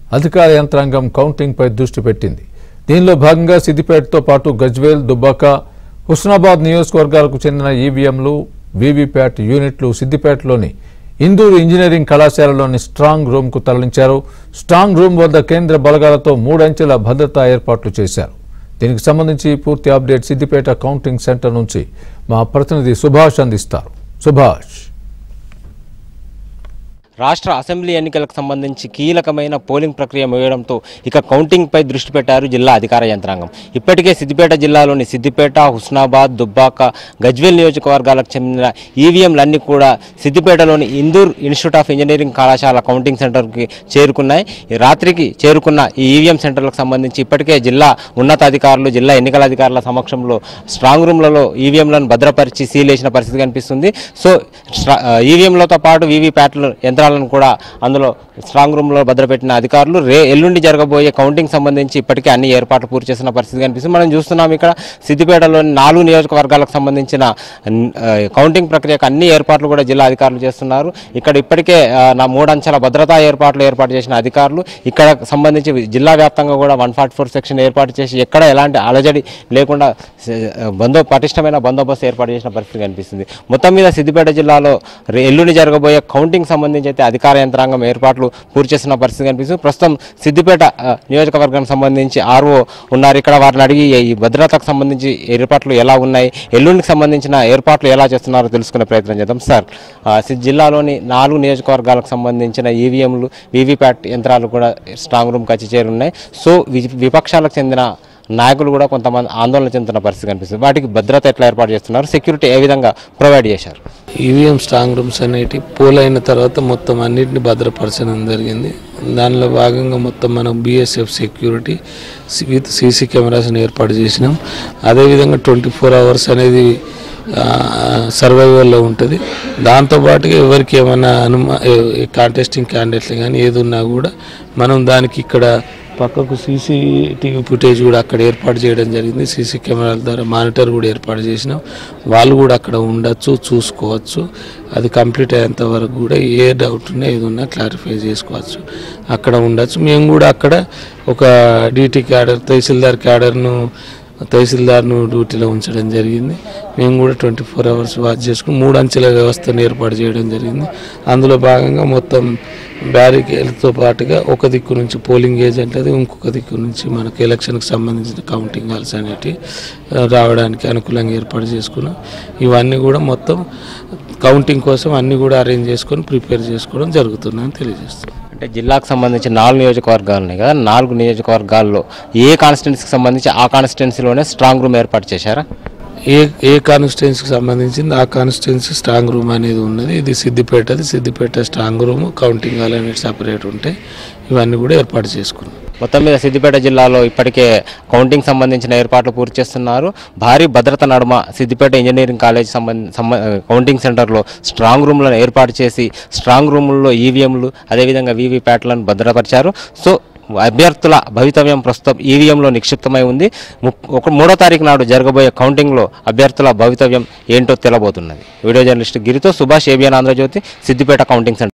అధికార యంత్రాంగం కౌంటింగ్పై దృష్టి పెట్టింది దీనిలో భాగంగా సిద్దిపేటతో పాటు గజ్వేల్ దుబ్బాక హుస్నాబాద్ నియోజకవర్గాలకు చెందిన ఈవీఎంలు వీవీప్యాట్ యూనిట్లు సిద్దిపేటలోని ఇందూరు ఇంజనీరింగ్ కళాశాలలోని స్ట్రాంగ్ రూమ్కు తరలించారు స్ట్రాంగ్ రూమ్ వద్ద కేంద్ర బలగాలతో మూడంచెల భద్రతా ఏర్పాట్లు చేశారు దీనికి సంబంధించి పూర్తి అప్డేట్ సిద్దిపేట కౌంటింగ్ సెంటర్ నుంచి మా ప్రతినిధి సుభాష్ అందిస్తారు సుభాష్ రాష్ట్ర అసెంబ్లీ ఎన్నికలకు సంబంధించి కీలకమైన పోలింగ్ ప్రక్రియ ముగియడంతో ఇక కౌంటింగ్పై దృష్టి పెట్టారు జిల్లా అధికార యంత్రాంగం ఇప్పటికే సిద్దిపేట జిల్లాలోని సిద్దిపేట హుస్నాబాద్ దుబ్బాక గజ్వేల్ నియోజకవర్గాలకు చెందిన ఈవీఎంలన్నీ కూడా సిద్దిపేటలోని ఇందూర్ ఇన్స్టిట్యూట్ ఆఫ్ ఇంజనీరింగ్ కళాశాల కౌంటింగ్ సెంటర్కి చేరుకున్నాయి ఈ రాత్రికి చేరుకున్న ఈ ఈవీఎం సెంటర్లకు సంబంధించి ఇప్పటికే జిల్లా ఉన్నతాధికారులు జిల్లా ఎన్నికల అధికారుల సమక్షంలో స్ట్రాంగ్ రూమ్లలో ఈవీఎంలను భద్రపరిచి సీల్ వేసిన పరిస్థితి కనిపిస్తుంది సో స్ట్రా- ఆ, ఈవీఎంలతో పాటు వీవీ ప్యాట్ల యంత్రాలను కూడా అందులో స్ట్రాంగ్ రూమ్లో భద్రపెట్టిన అధికారులు రే ఎల్లుండి జరగబోయే కౌంటింగ్ సంబంధించి ఇప్పటికే అన్ని ఏర్పాట్లు పూర్తి చేసిన పరిస్థితి కనిపిస్తుంది మనం చూస్తున్నాం ఇక్కడ సిద్దిపేటలోని నాలుగు నియోజకవర్గాలకు సంబంధించిన న్- ఆ, కౌంటింగ్ ప్రక్రియకు అన్ని ఏర్పాట్లు కూడా జిల్లా అధికారులు చేస్తున్నారు ఇక్కడ ఇప్పటికే ఆ, నా మూడంచెల భద్రతా ఏర్పాట్లు ఏర్పాటు చేసిన అధికారులు ఇక్కడ సంబంధించి జిల్లా వ్యాప్తంగా కూడా వన్ ఫార్టీ ఫోర్ సెక్షన్ ఏర్పాటు చేసి ఎక్కడ ఎలాంటి అలజడి లేకుండా స- బందో పటిష్టమైన బందోబస్తు ఏర్పాటు చేసిన పరిస్థితి కనిపిస్తుంది మొత్తం మీద సిద్దిపేట జిల్లాలో రే- ఎల్లుండి జరగబోయే కౌంటింగ్ సంబంధించి అయితే అధికార యంత్రాంగం ఏర్పాట్లు పూర్తి చేసిన పరిస్థితి కనిపిస్తుంది ప్రస్తుతం సిద్దిపేట ఆ, నియోజకవర్గానికి సంబంధించి ఆర్ఓ ఉన్నారు ఇక్కడ వారిని అడిగి ఈ భద్రతకు సంబంధించి ఏర్పాట్లు ఎలా ఉన్నాయి ఎల్లుండికి సంబంధించిన ఏర్పాట్లు ఎలా చేస్తున్నారో తెలుసుకునే ప్రయత్నం చేద్దాం సార్ ఆ, సి- జిల్లాలోని నాలుగు నియోజకవర్గాలకు సంబంధించిన ఈవీఎంలు వీవీప్యాట్ యంత్రాలు కూడా స్ట్రాంగ్ రూమ్ కచ్చి చేరున్నాయి సో వి- విపక్షాలకు చెందిన నాయకులు కూడా కొంతమంది ఆందోళన చెందుతున్న పరిస్థితి కనిపిస్తుంది వాటికి భద్రత ఎట్లా ఏర్పాటు చేస్తున్నారు సెక్యూరిటీ ఏ విధంగా ప్రొవైడ్ చేశారు ఈవీఎం స్ట్రాంగ్ రూమ్స్ అనేటి పోల్ అయిన తర్వాత మొత్తం అన్నిటిని భద్రపరచడం జరిగింది దానిలో భాగంగా మొత్తం మనం బిఎస్ఎఫ్ సెక్యూరిటీ విత్ సీసీ కెమెరాస్ని ఏర్పాటు చేసినాం అదేవిధంగా ట్వంటీ ఫోర్ అవర్స్ అనేది సర్వైవల్లో ఉంటుంది దాంతోపాటుగా ఎవరికి ఏమైనా అనుమా కాంటెస్టింగ్ క్యాండిడేట్లు కానీ ఏది ఉన్నా కూడా మనం దానికి ఇక్కడ పక్కకు సీసీటీవీ ఫుటేజ్ కూడా అక్కడ ఏర్పాటు చేయడం జరిగింది సీసీ కెమెరాల ద్వారా మానిటర్ కూడా ఏర్పాటు చేసినాం వాళ్ళు కూడా అక్కడ ఉండొచ్చు చూసుకోవచ్చు అది కంప్లీట్ అయ్యేంత వరకు కూడా ఏ డౌట్ ఉన్నా ఏది ఉన్నా క్లారిఫై చేసుకోవచ్చు అక్కడ ఉండొచ్చు మేము కూడా అక్కడ ఒక డీటీ క్యాడర్ తహసీల్దార్ క్యాడర్ను తహసీల్దార్ను డ్యూటీలో ఉంచడం జరిగింది మేము కూడా ట్వంటీ ఫోర్ అవర్స్ వాచ్ చేసుకుని మూడు అంచెల వ్యవస్థను ఏర్పాటు చేయడం జరిగింది అందులో భాగంగా మొత్తం బ్యారికేడ్తో పాటుగా ఒక దిక్కు నుంచి పోలింగ్ ఏజెంట్ అది ఇంకొక దిక్కు నుంచి మనకు ఎలక్షన్కి సంబంధించిన కౌంటింగ్ హాల్స్ అనేవి ఆ, రావడానికి అనుకూలంగా ఏర్పాటు చేసుకున్నాం ఇవన్నీ కూడా మొత్తం కౌంటింగ్ కోసం అన్నీ కూడా అరేంజ్ చేసుకొని ప్రిపేర్ చేసుకోవడం జరుగుతుందని తెలియజేస్తున్నాం అంటే జిల్లాకు సంబంధించి నాలుగు నియోజకవర్గాలు ఉన్నాయి కదా నాలుగు నియోజకవర్గాల్లో ఏ కాన్స్టిట్యున్సీకి సంబంధించి ఆ కాన్స్టిట్యున్సీలోనే స్ట్రాంగ్ రూమ్ ఏర్పాటు చేశారా ఏ ఏ కాన్స్టిట్యున్సీకి సంబంధించింది ఆ కాన్స్టిట్యున్సీ స్ట్రాంగ్ రూమ్ అనేది ఉన్నది ఇది సిద్దిపేటది Siddipet strong room counting hall అనేది సపరేట్ ఉంటాయి ఇవన్నీ కూడా ఏర్పాటు చేసుకున్నాం మొత్తం మీద సిద్దిపేట జిల్లాలో ఇప్పటికే కౌంటింగ్ సంబంధించిన ఏర్పాట్లు పూర్తి చేస్తున్నారు భారీ భద్రత నడుమ సిద్దిపేట ఇంజనీరింగ్ కాలేజ్ సంబంధ సంబ- కౌంటింగ్ సెంటర్లో స్ట్రాంగ్ రూమ్లను ఏర్పాటు చేసి స్ట్రాంగ్ రూముల్లో ఈవీఎంలు అదేవిధంగా వీవీప్యాట్లను భద్రపరిచారు సో అభ్యర్థుల భవితవ్యం ప్రస్తుతం ఈవీఎంలో నిక్షిప్తమై ఉంది ముప్- ఒక మూడో తారీఖు నాడు జరగబోయే కౌంటింగ్లో అభ్యర్థుల భవితవ్యం ఏంటో తెలబోతున్నది వీడియో జర్నలిస్ట్ గిరితో Subhash ABN Andhrajyothi Siddipet counting centre